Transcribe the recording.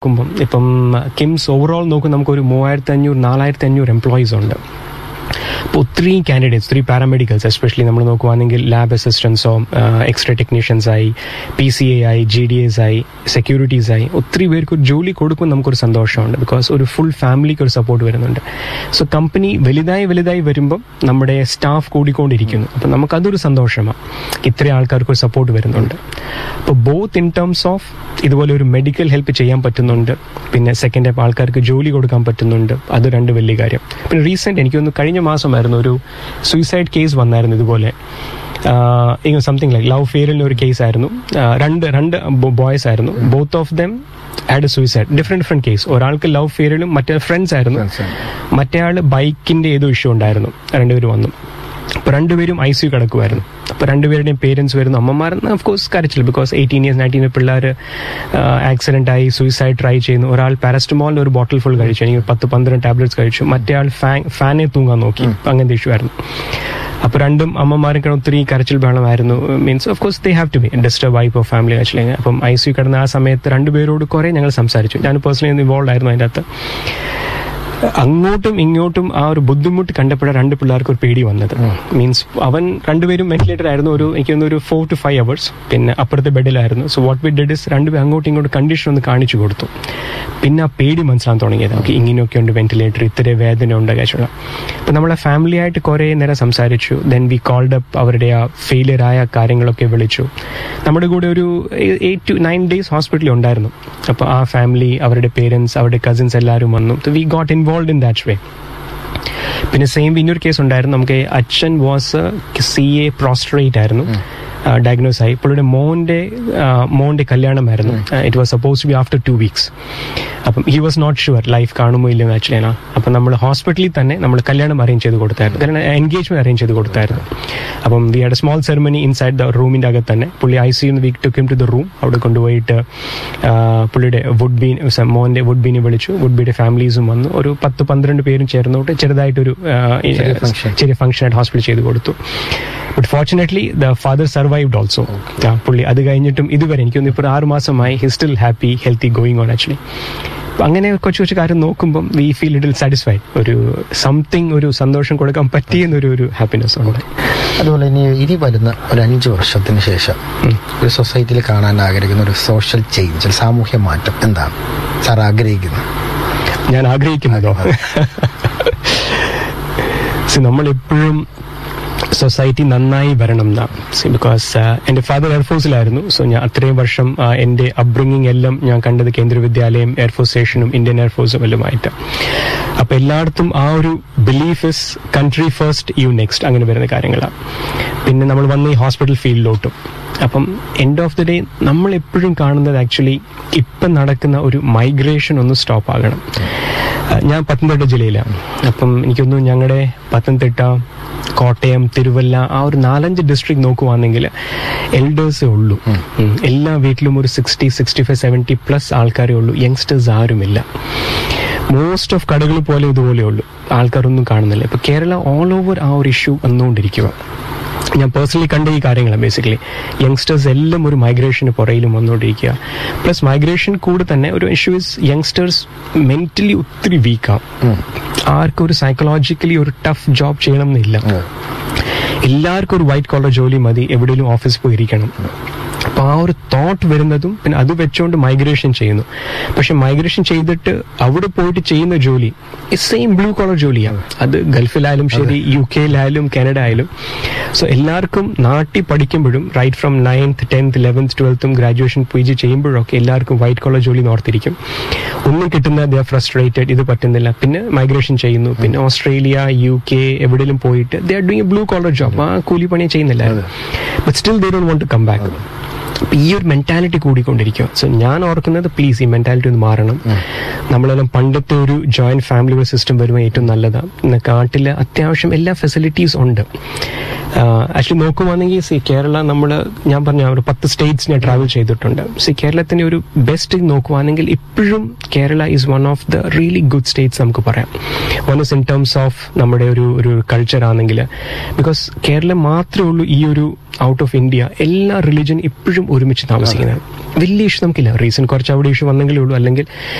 നോക്കുമ്പം ഇപ്പം കിംസ് ഓവറോൾ നോക്കും നമുക്കൊരു മൂവായിരത്തി അഞ്ഞൂറ് നാലായിരത്തി അഞ്ഞൂറ് എംപ്ലോയീസ് ഉണ്ട് അപ്പോൾ ഒത്തിരി കാൻഡിഡേറ്റ്സ് ഒത്തിരി പാരാമെഡിക്കൽസ് എസ്പെഷ്യലി നമ്മൾ നോക്കുവാണെങ്കിൽ ലാബ് അസിസ്റ്റൻസോ എക്സ്ട്രാ ടെക്നീഷ്യൻസ് ആയി പി സി എ ആയി ജി ഡി എസ് ആയി സെക്യൂരിറ്റീസ് ആയി ഒത്തിരി പേർക്ക് ഒരു ജോലി കൊടുക്കുമ്പോൾ നമുക്കൊരു സന്തോഷമുണ്ട് ബിക്കോസ് ഒരു ഫുൾ ഫാമിലിക്ക് ഒരു സപ്പോർട്ട് വരുന്നുണ്ട് സോ കമ്പനി വലുതായി വലുതായി വരുമ്പം നമ്മുടെ സ്റ്റാഫ് കൂടിക്കൊണ്ടിരിക്കുന്നു അപ്പം നമുക്കതൊരു സന്തോഷമാണ് ഇത്രയും ആൾക്കാർക്ക് ഒരു സപ്പോർട്ട് വരുന്നുണ്ട് അപ്പോൾ ബോത്ത് ഇൻ ടേംസ് ഓഫ് ഇതുപോലെ ഒരു മെഡിക്കൽ ഹെൽപ്പ് ചെയ്യാൻ പറ്റുന്നുണ്ട് പിന്നെ സെക്കൻഡ് ഹാഫ് ആൾക്കാർക്ക് ജോലി കൊടുക്കാൻ പറ്റുന്നുണ്ട് അത് രണ്ട് വലിയ കാര്യം പിന്നെ റീസെന്റ് എനിക്കൊന്ന് കഴിഞ്ഞ മാസമായിരുന്നു ഒരു സൂയിസൈഡ് കേസ് വന്നായിരുന്നു ഇതുപോലെ സംതിങ് ലൈക്ക് ലവ് ഫെയറിൽ ഒരു കേസ് ആയിരുന്നു ആ, രണ്ട് രണ്ട് ബോയ്സ് ആയിരുന്നു both of them and suicide different different case ഒരാൾക്ക് ലവ് ഫെയറിലും മറ്റേ ഫ്രണ്ട്സ് ആയിരുന്നു മറ്റേ ആള് ബൈക്കിന്റെ ഏതോ ഇഷ്യൂ ഉണ്ടായിരുന്നു രണ്ടുപേരും വന്നു അപ്പൊ രണ്ടുപേരും ഐ സി യു കിടക്കുമായിരുന്നു അപ്പൊ രണ്ടുപേരുടെയും പേരൻസ് വരുന്നു അമ്മമാർ ഓഫ് കോഴ്സ് കരച്ചില്ല ബിക്കോസ് എയ്റ്റീൻ ഇയേഴ്സ് നയൻറ്റീൻ പിള്ളേർ ആക്സിഡന്റ് ആയി സൂയിസൈഡ് ട്രൈ ചെയ്യുന്നു ഒരാൾ പാരസ്റ്റമോളിന്റെ ഒരു ബോട്ടിൽ ഫുൾ കഴിച്ചു എനിക്ക് പത്ത് പന്ത്രണ്ട് ടാബ്ലറ്റ്സ് കഴിച്ചു മറ്റേ ആൾ ഫാൻ ഫാനെ തൂങ്ങാൻ നോക്കി അങ്ങനത്തെ ഇഷ്യൂ ആയിരുന്നു അപ്പൊ രണ്ടും അമ്മമാരും കിടന്ന് ഒത്തിരി കരച്ചിൽ ബഹളമായിരുന്നു means of course they have to be disturb ആയി ഇപ്പോൾ ഫാമിലി ആക്ച്വലി അപ്പം ഐ സി യു കിടന്ന ആ സമയത്ത് രണ്ടുപേരോട് കുറെ ഞങ്ങൾ സംസാരിച്ചു ഞാൻ പേഴ്സണലി ഇൻവോൾവ് ആയിരുന്നു അതിൻ്റെ അകത്ത് അങ്ങോട്ടും ഇങ്ങോട്ടും ആ ഒരു ബുദ്ധിമുട്ട് കണ്ടപ്പോഴാണ് രണ്ട് പിള്ളേർക്ക് ഒരു പേടി വന്നത് മീൻസ് അവൻ രണ്ടുപേരും വെന്റിലേറ്റർ ആയിരുന്നു ഒരു എനിക്ക് തോന്നുന്നു ഒരു ഫോർ ടു ഫൈവ് അവേഴ്സ് പിന്നെ അപ്പുറത്തെ ബെഡിലായിരുന്നു so what we did is രണ്ടുപേരും അങ്ങോട്ടും ഇങ്ങോട്ടും കണ്ടീഷൻ ഒന്ന് കാണിച്ചു കൊടുത്തു പിന്നെ ആ പേടി മനസ്സിലാൻ തുടങ്ങിയത് നമുക്ക് ഇങ്ങനെയൊക്കെ ഉണ്ട് വെന്റിലേറ്റർ ഇത്ര വേദന ഉണ്ട് കാഴ്ചയുള്ള അപ്പൊ നമ്മളെ ഫാമിലി ആയിട്ട് കുറെ നേരം സംസാരിച്ചു ദെൻ വി കോൾഡ് അപ്പ് അവരുടെ ആ ഫെയിലിയർ ആയ കാര്യങ്ങളൊക്കെ വിളിച്ചു നമ്മുടെ കൂടെ ഒരു എയ്റ്റ് ടു നയൻ ഡേയ്സ് ഹോസ്പിറ്റലിൽ ഉണ്ടായിരുന്നു അപ്പോൾ ആ ഫാമിലി അവരുടെ പേരൻസ് അവരുടെ കസിൻസ് എല്ലാവരും വന്നു we got involve in that way പിന്നെ സെയിം ഇനിയൊരു കേസ് ഉണ്ടായിരുന്നു നമുക്ക് അച്ഛൻ വാസ് സി എ പ്രോസ്ട്രേറ്റ് ആയിരുന്നു ഡയഗ്നോസ് ആയി പുള്ളിയുടെ മോന്റെ ആ, മോന്റെ കല്യാണമായിരുന്നു it was suppose to be after two weeks അപ്പം he was not sure life കാണുമോ ഇല്ലെന്ന് ആക്ച്വലി ആണ് അപ്പം നമ്മൾ ഹോസ്പിറ്റലിൽ തന്നെ നമ്മൾ കല്യാണം അറേഞ്ച് ചെയ്ത് കൊടുത്തായിരുന്നു കാരണം എൻഗേജ്മെന്റ് അറേഞ്ച് ചെയ്ത് കൊടുത്തായിരുന്നു അപ്പം we had small ceremony inside the റൂമിന്റെ അകത്ത് തന്നെ പുള്ളി I C we took him to the room അവിടെ കൊണ്ടുപോയിട്ട് ആ, പുള്ളിയുടെ വുഡ് ബീൻ മോന്റെ വുഡ് ബീനെ വിളിച്ചു വുഡ് ബീയുടെ ഫാമിലീസും വന്നു ഒരു പത്ത് പന്ത്രണ്ട് പേരും ചേർന്നോട്ട് ചെറുതായിട്ടൊരു ആ, ഈ, function. ചെറിയ ഫംഗ്ഷൻ ആയിട്ട് ഹോസ്പിറ്റൽ ചെയ്ത് കൊടുത്തു but fortunately the father survived also പുള്ളി അത് കഴിഞ്ഞിട്ടും ഇതുവരെ എനിക്കൊന്ന് ഇപ്പോൾ ആറ് മാസമായി he still happy healthy going on actually അങ്ങനെ കൊച്ചു കൊച്ചു കാര്യം നോക്കുമ്പം വി ഫീൽ ലിറ്റിൽ സാറ്റിസ്ഫൈഡ് ഒരു സംതിങ് ഒരു സന്തോഷം കൊടുക്കാൻ പറ്റിയെന്നൊരു ഒരു ഹാപ്പിനെസ് ഉണ്ട് അതുപോലെ ഇനി ഇനി വരുന്ന ഒരു അഞ്ച് വർഷത്തിന് ശേഷം ഒരു സൊസൈറ്റിയിൽ കാണാൻ ആഗ്രഹിക്കുന്ന ഒരു സോഷ്യൽ ചേഞ്ച് ഒരു സാമൂഹ്യ മാറ്റം എന്താണ് സാർ ആഗ്രഹിക്കുന്നത് ഞാൻ ആഗ്രഹിക്കുന്നതോ നമ്മൾ എപ്പോഴും സൊസൈറ്റി നന്നായി വരണം എന്നാ ബിക്കോസ് എൻ്റെ ഫാദർ എയർഫോഴ്സിലായിരുന്നു സോ ഞാൻ അത്രയും വർഷം ആ, എൻ്റെ അപ്ബ്രിങ്ങിങ് എല്ലാം ഞാൻ കണ്ടത് കേന്ദ്ര വിദ്യാലയം എയർഫോഴ്സ് സ്റ്റേഷനും ഇന്ത്യൻ എയർഫോഴ്സും എല്ലാമായിട്ട് അപ്പൊ എല്ലായിടത്തും ആ ഒരു belief is country first you next അങ്ങനെ വരുന്ന കാര്യങ്ങളാണ് പിന്നെ നമ്മൾ വന്ന ഈ ഹോസ്പിറ്റൽ ഫീൽഡിലോട്ടും അപ്പം എൻഡ് ഓഫ് ദി ഡേ നമ്മൾ എപ്പോഴും കാണുന്നത് ആക്ച്വലി ഇപ്പം നടക്കുന്ന ഒരു മൈഗ്രേഷൻ ഒന്ന് സ്റ്റോപ്പ് ആകണം ആ, ഞാൻ പത്തനംതിട്ട ജില്ലയിലാണ് അപ്പം എനിക്കൊന്നു ഞങ്ങളുടെ പത്തനംതിട്ട കോട്ടയം തിരുവല്ല ആ ഒരു നാലഞ്ച് ഡിസ്ട്രിക്ട് നോക്കുവാണെങ്കിൽ എൽഡേഴ്സേ ഉള്ളൂ ഉം. എല്ലാ വീട്ടിലും ഒരു sixty sixty five seventy plus ആൾക്കാരേ ഉള്ളൂ യങ്സ്റ്റേഴ്സ് ആരുമില്ല മോസ്റ്റ് ഓഫ് കടകൾ പോലെ ഇതുപോലെ ഉള്ളൂ ആൾക്കാരൊന്നും കാണുന്നില്ല ഇപ്പൊ കേരള ഓൾ ഓവർ ആ ഒരു ഇഷ്യൂ വന്നുകൊണ്ടിരിക്കുക ഞാൻ പേഴ്സണലി കണ്ട ഈ കാര്യങ്ങളാണ് ബേസിക്കലി യങ്സ്റ്റേഴ്സ് എല്ലാം ഒരു മൈഗ്രേഷന് പുറയിലും വന്നുകൊണ്ടിരിക്കുക പ്ലസ് മൈഗ്രേഷൻ കൂടെ തന്നെ ഒരു ഇഷ്യൂ ഇസ് യങ്സ്റ്റേഴ്സ് മെന്റലി ഒത്തിരി വീക്കാണ് ആർക്കും ഒരു സൈക്കോളജിക്കലി ഒരു ടഫ് ജോബ് ചെയ്യണം എന്നില്ല എല്ലാവർക്കും ഒരു വൈറ്റ് കോളർ ജോലി മതി എവിടെയെങ്കിലും ഓഫീസിൽ പോയി ഇരിക്കണം അപ്പൊ ആ ഒരു തോട്ട് വരുന്നതും പിന്നെ അത് വെച്ചുകൊണ്ട് മൈഗ്രേഷൻ ചെയ്യുന്നു പക്ഷെ മൈഗ്രേഷൻ ചെയ്തിട്ട് അവിടെ പോയിട്ട് ചെയ്യുന്ന ജോലി സെയിം ബ്ലൂ കോളർ ജോലിയാണ് അത് ഗൾഫിലായാലും ശരി യു കെയിലായാലും കാനഡ ആയാലും സോ എല്ലാവർക്കും നാട്ടിൽ പഠിക്കുമ്പോഴും right from ninth tenth eleventh ട്വൽത്തും ഗ്രാജുവേഷൻ പി ജി ചെയ്യുമ്പോഴൊക്കെ എല്ലാവർക്കും വൈറ്റ് കോളർ ജോലി ഓർത്തിരിക്കും ഒന്നും കിട്ടുന്ന ദ ഫ്രസ്ട്രേറ്റഡ് ഇത് പറ്റുന്നില്ല പിന്നെ മൈഗ്രേഷൻ ചെയ്യുന്നു പിന്നെ ഓസ്ട്രേലിയ യു കെ എവിടെയെങ്കിലും പോയിട്ട് they are doing blue collar job ആ കൂലി പണി ചെയ്യുന്നില്ല but still they don't want to come back അപ്പൊ ഈ ഒരു മെന്റാലിറ്റി കൂടിക്കൊണ്ടിരിക്കുക സോ ഞാൻ ഓർക്കുന്നത് പ്ലീസ് ഈ മെന്റാലിറ്റി ഒന്ന് മാറണം നമ്മളെല്ലാം പണ്ടത്തെ ഒരു ജോയിന്റ് ഫാമിലി സിസ്റ്റം വരുമ്പോൾ ഏറ്റവും നല്ലതാണ് ഇന്ന് കാട്ടിൽ അത്യാവശ്യം എല്ലാ ഫെസിലിറ്റീസ് ഉണ്ട് ആക്ച്വലി നോക്കുവാണെങ്കിൽ സി കേരള നമ്മൾ ഞാൻ പറഞ്ഞ ഒരു പത്ത് സ്റ്റേറ്റ്സ് ഞാൻ ട്രാവൽ ചെയ്തിട്ടുണ്ട് സി കേരളത്തിന്റെ ഒരു ബെസ്റ്റ് നോക്കുവാണെങ്കിൽ ഇപ്പോഴും Kerala is one of the really good states നമുക്ക് പറയാം one is in terms of നമ്മുടെ ഒരു ഒരു കൾച്ചർ ആണെങ്കിൽ ബിക്കോസ് കേരളം മാത്രമേ ഉള്ളൂ ഈ ഒരു ഔട്ട് ഓഫ് ഇന്ത്യ എല്ലാ റിലീജിയൻ ഇപ്പോഴും ഒരുമിച്ച് താമസിക്കുന്നത് വലിയ ഇഷ്യൂ നമുക്കില്ല റീസൺ കുറച്ച് അവിടെ ഇഷ്യൂ വന്നെങ്കിലേ ഉള്ളൂ അല്ലെങ്കിൽ